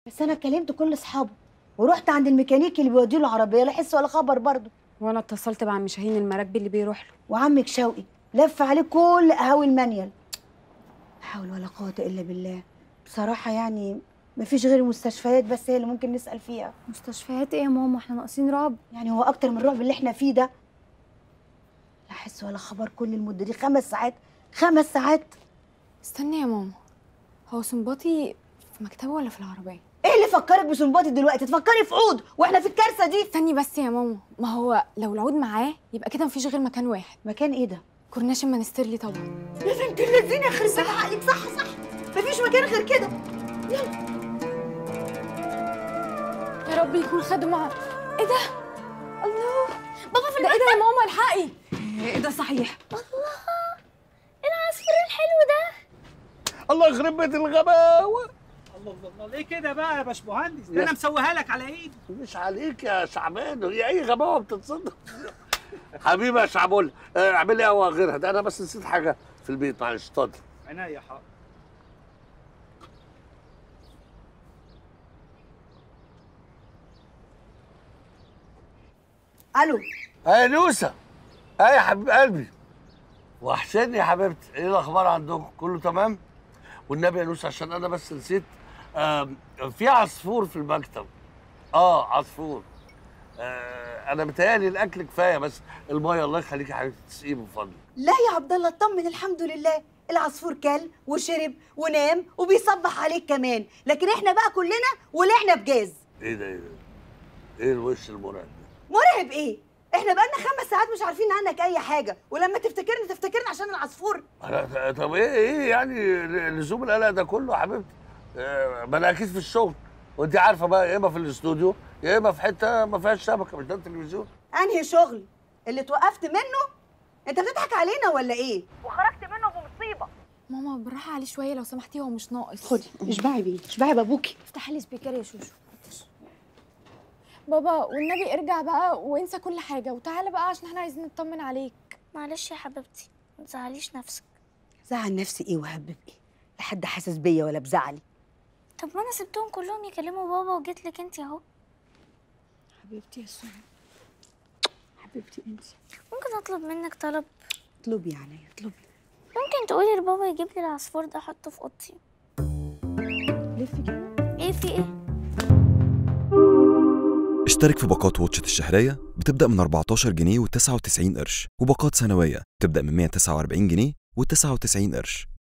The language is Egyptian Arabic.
بس انا كلمت كل اصحابه ورحت عند الميكانيكي اللي بيودي له العربيه لا حس ولا خبر برضه وانا اتصلت بعم شاهين المراكبي اللي بيروح له وعمك شوقي لف عليه كل قهاوي المانيال لا حول ولا قوه الا بالله بصراحه يعني مفيش غير المستشفيات بس هي اللي ممكن نسال فيها مستشفيات ايه يا ماما احنا ناقصين رعب يعني هو اكتر من الرعب اللي احنا فيه ده لا حس ولا خبر كل المده دي خمس ساعات خمس ساعات استني يا ماما هو سنباطي في مكتبه ولا في العربيه ايه اللي فكرك بسنباطي دلوقتي تفكري في عود واحنا في الكارثه دي استني بس يا ماما ما هو لو العود معاه يبقى كده مفيش غير مكان واحد مكان ايه ده كورناش المنستيرلي طبعا يا بنت الذين يخرب بيت عقلك صح صح مفيش مكان غير كده يا رب يكون خده معاه ايه ده الله بابا في ده ايه ده يا ماما الحقي ايه ده صحيح العصفور الحلو ده الله يخرب بيت الغباوه الله الله الله ليه كده بقى يا باشمهندس ده انا مسويها لك على ايدي مش عليك يا شعبان هي اي غباوه بتتصدق حبيبي يا شعبول آه، اعمل لي قهوه غيرها ده انا بس نسيت حاجه في البيت معلش اتفضل عناية حاضر الو يا نوسه ايه يا حبيب قلبي وحشني يا حبيبتي ايه الاخبار عندكم كله تمام والنبي يا نوسه عشان انا بس نسيت آم، في عصفور في المكتب اه عصفور آه انا متهيألي الاكل كفايه بس الميه الله يخليك يا حبيبتي تسقيه من فضلك لا يا عبد الله اطمن الحمد لله العصفور كل وشرب ونام وبيصبح عليك كمان لكن احنا بقى كلنا ولعنا بجاز ايه ده ايه ده ايه الوش المرعب ده مرعب ايه احنا بقالنا خمس ساعات مش عارفين عنك اي حاجه ولما تفتكرني تفتكرني عشان العصفور أنا- طب ايه ايه يعني لزوم القلق ده كله يا حبيبتي آه، ما انا اكيد في الشغل وانت عارفه بقى يا اما في الاستوديو يا اما في حته ما فيهاش شبكه مش ده التلفزيون انهي شغل اللي اتوقفت منه انت بتضحك علينا ولا ايه ماما بالراحه عليه شويه لو سمحتي هو مش ناقص خدي اشبعي بيه اشبعي بابوكي افتحي لي سبيكر يا شوشو بابا والنبي ارجع بقى وانسى كل حاجه وتعالى بقى عشان احنا عايزين نطمن عليك معلش يا حبيبتي ما تزعليش نفسك زعل نفسي ايه وهبب ايه لا حد حاسس بيا ولا بزعلي طب ما انا سبتهم كلهم يكلموا بابا وجيت لك انت اهو حبيبتي يا سوري حبيبتي انت ممكن اطلب منك طلب اطلبي يعني اطلبي ممكن تقولي لبابا يجيب لي العصفور ده احطه في اوضتي لفي كده ايه في ايه اشترك في باقات واتشت الشهرية بتبدأ من 14 جنيه و99 قرش وباقات سنوية بتبدأ من 149 جنيه و99 قرش